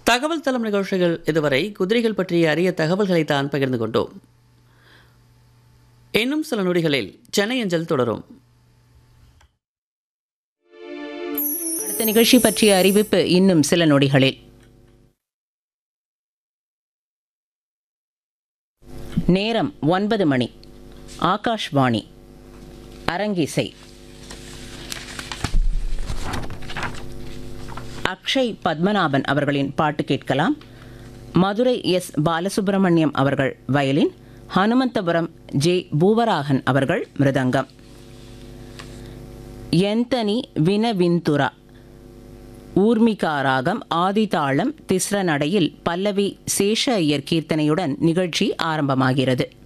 தகவல் தளம் நிகழ்ச்சிகள் இதுவரை குதிரைகள் பற்றிய அரிய தகவல்களை தான் பகிர்ந்து கொண்டோம் இன்னும் சில நொடிகளில் சென்னை அஞ்சல் தொடரும் அடுத்த நிகழ்ச்சி பற்றிய அறிவிப்பு இன்னும் சில நொடிகளில் நேரம் ஒன்பது மணி ஆகாஷ்வாணி அரங்கிசை அக்ஷய் பத்மநாபன் அவர்களின் பாட்டு கேட்கலாம் மதுரை எஸ் பாலசுப்பிரமணியம் அவர்கள் வயலின் ஹனுமந்தபுரம் ஜே பூவராகன் அவர்கள் மிருதங்கம் எந்தனி வினவிந்துரா ஊர்மிகா ராகம் ஆதிதாளம் திஸ்ர நடையில் பல்லவி சேஷ ஐயர் கீர்த்தனையுடன் நிகழ்ச்சி ஆரம்பமாகிறது